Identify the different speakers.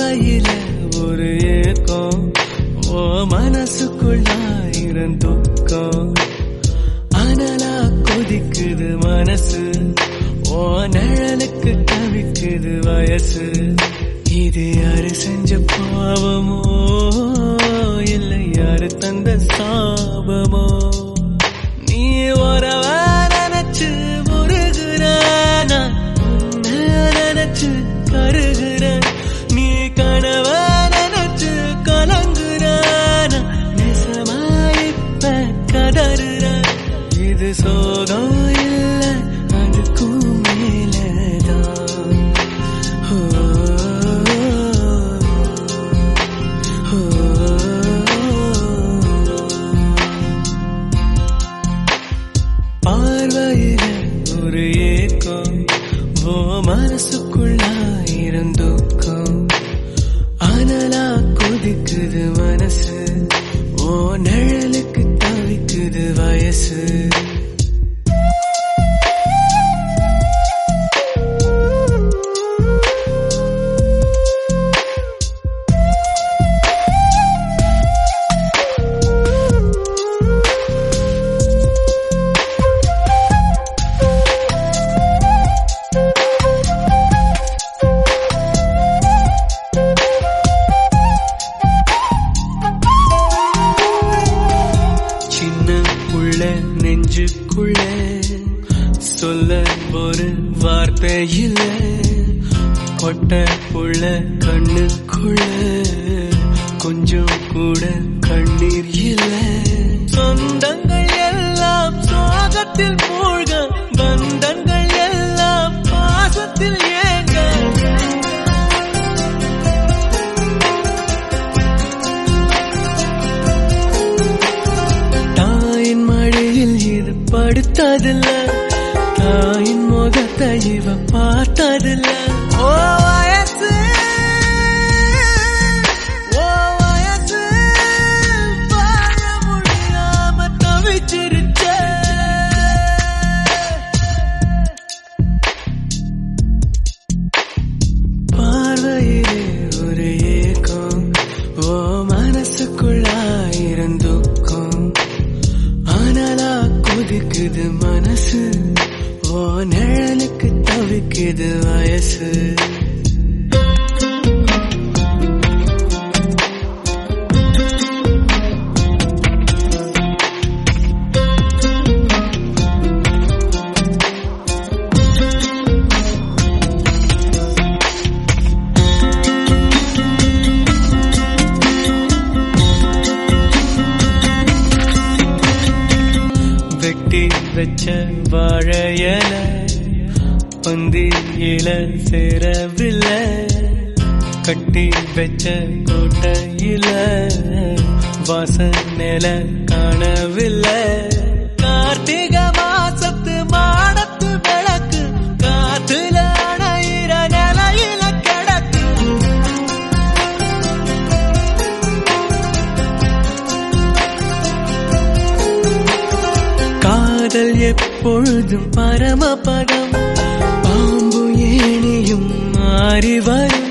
Speaker 1: பார்வையில ஒரு ஏக்கம் ஓ மனசுக்குள்ளாயிரம் துக்கம் அனலா கொதிக்குது மனசு ஓ நிழலுக்கு தவிக்குது வயசு இது யாரு செஞ்ச பாவமோ இல்லை யாரு தந்த சாபமோ நீ வரவ நினைச்சு முருகுற நான் உன்னை நினைச்சு கருகுற நீ கனவ நினைச்சு கலங்குற நான் நெசமா இப்ப கதறுற இது சோகம் இல்ல அதுக்கும் மேலதான் ஓ, ஓ, பார்வையில ஒரு ஏக்கம் ஓ மனசுக்குள்ளாயிரம் துக்கம் அனலா கொதிக்குது மனசு ஓ நிழலுக்கு தவிக்குது வயசு சின்ன உள்ள நெஞ்சுக்குள்ள சொல்ல ஒரு வார்த்தை இல்ல கொட்ட உள்ள கண்ணுக்குள்ள கொஞ்சம் கூட கண்ணீர் இல்ல சொந்தங்கள் எல்லாம் சோகத்தில் மூழ்க பந்தங்கள் எல்லாம் பாசத்தில் ஏங்க தாயின் மழையில் இது படுத்ததில்ல தாயின் முகத்தை இவ பார்த்ததில்ல ஓ வயசு ஓ வயசு வாழ முடியாம தவிச்சிருச்சே பார்வையிலே ஒரு ஏக்கம் ஓ மனசுக்குள்ளாயிரம் துக்கம் ஆனாலா கொதிக்குது மனசு ஓ நிழலுக்கு தவிக்குது வயசு வெட்டி வச்ச வாழையல பந்தியில சேரவில்லை கட்டி வச்ச கோட்டையில வாசனைல காணவில்லை கார்த்திகை மாசத்து மாடத்து விளக்கு காத்துல அணையிற நிலையில கிடக்கு காதல் எப்பொழுதும் பரமபதம் பாம்பு ஏணியும் மாறி வரும்